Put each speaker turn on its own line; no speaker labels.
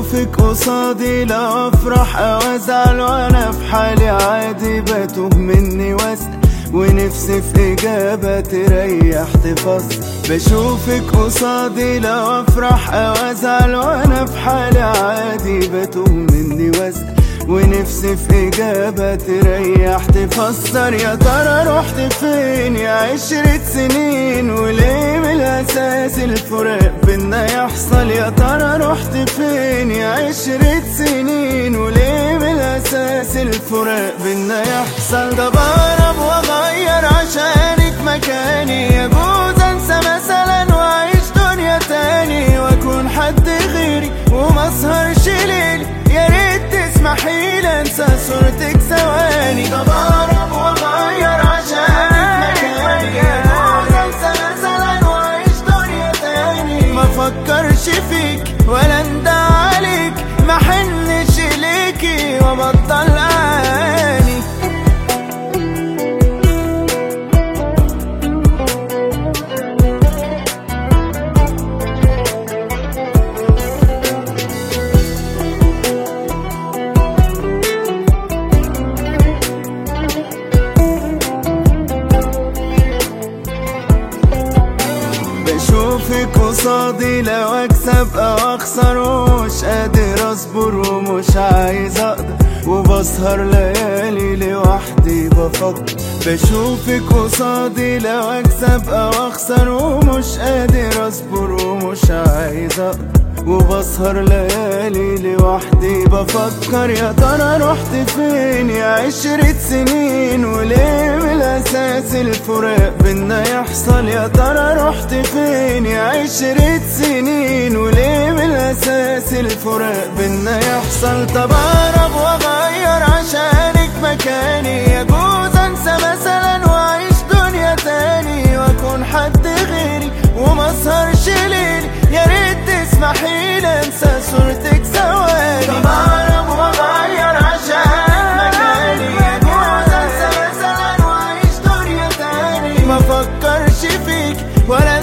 بشوفك قصادي لا افرح او ازعل وانا في حالي عادي بتوه مني واسأل ونفسي في إجابة تريح تفصل بشوفك قصادي لا أفرح أو أزعل وأنا في حالي عادي بتوه مني واسأل ونفسي في إجابة تريح تفسر يا ترى رحت فين يا عشرة سنين وليه من الأساس الفراق بينا يحصل يا ترى رحت فين يا عشرة سنين وليه من الأساس الفراق بينا يحصل طب أقرب وأغير عشانك مكاني يجوز أنسى مثلا وأعيش دنيا تاني وأكون حد غيري وما أسهرش ليلي يا ريت تسمحي لي انسى صورتك ثواني طب اقرب واغير عشانك مكاني يجوز انسى مثلا واعيش دنيا تاني ما افكرش فيك ولا اندى عليك ما حنش ليكي وبطل اني بشوفك قصادي لو اكسب او اخسر ومش قادر اصبر ومش عايز اقدر وبسهر ليالي لوحدي بفكر بشوفك قصادي لو اكسب او اخسر ومش قادر اصبر ومش عايز اقدر وبسهر ليالي لوحدي بفكر يا ترى رحت فين يا عشرة سنين وليه من الأساس الفراق بينا يحصل يا ترى رحت فين يا عشرة سنين وليه من الأساس الفراق بينا يحصل طب أقرب وأغير عشانك مكاني يجوز أنسى مثلا وأعيش دنيا تاني وأكون حد غيري وما أسهرش ليلي يا ريت تسمحي لي انسى صورتك ثواني طب اقرب واغير عشان مكاني يجوز انسى مثلا واعيش دنيا تاني ما افكرش فيك ولا